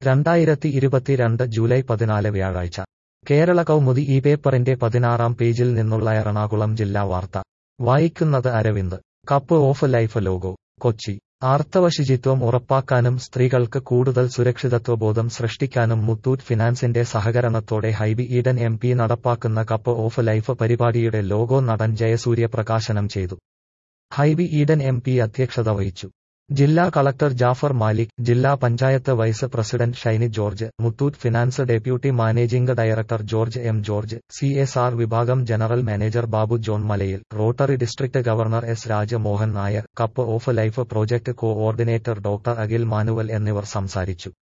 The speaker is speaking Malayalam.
രണ്ടായിരത്തി ഇരുപത്തിരണ്ട് ജൂലൈ പതിനാല് വ്യാഴാഴ്ച കേരള കൗമുദി ഈ പേപ്പറിന്റെ പതിനാറാം പേജിൽ നിന്നുള്ള എറണാകുളം ജില്ലാ വാർത്ത വായിക്കുന്നത് Aravind Cup of Life logo Kochi ആർത്തവ ശുചിത്വം ഉറപ്പാക്കാനും സ്ത്രീകൾക്ക് കൂടുതൽ സുരക്ഷിതത്വബോധം സൃഷ്ടിക്കാനും മുത്തൂറ്റ് ഫിനാൻസിന്റെ സഹകരണത്തോടെ ഹൈബി ഈഡൻ എം പി നടപ്പാക്കുന്ന കപ്പ് ഓഫ് ലൈഫ് പരിപാടിയുടെ ലോഗോ നടൻ ജയസൂര്യ പ്രകാശനം ചെയ്തു ഹൈബി ഈഡൻ എം പി അധ്യക്ഷത വഹിച്ചു ജില്ലാ കളക്ടർ ജാഫർ മാലിക് ജില്ലാ panchayat vice president Shiny George Muthoot Finance deputy managing director George M George C S R വിഭാഗം general manager Babu John Malayil Rotary district governor S Rajamohan Nair Cup of Life project coordinator doctor Akhil Manuel എന്നിവർ സംസാരിച്ചു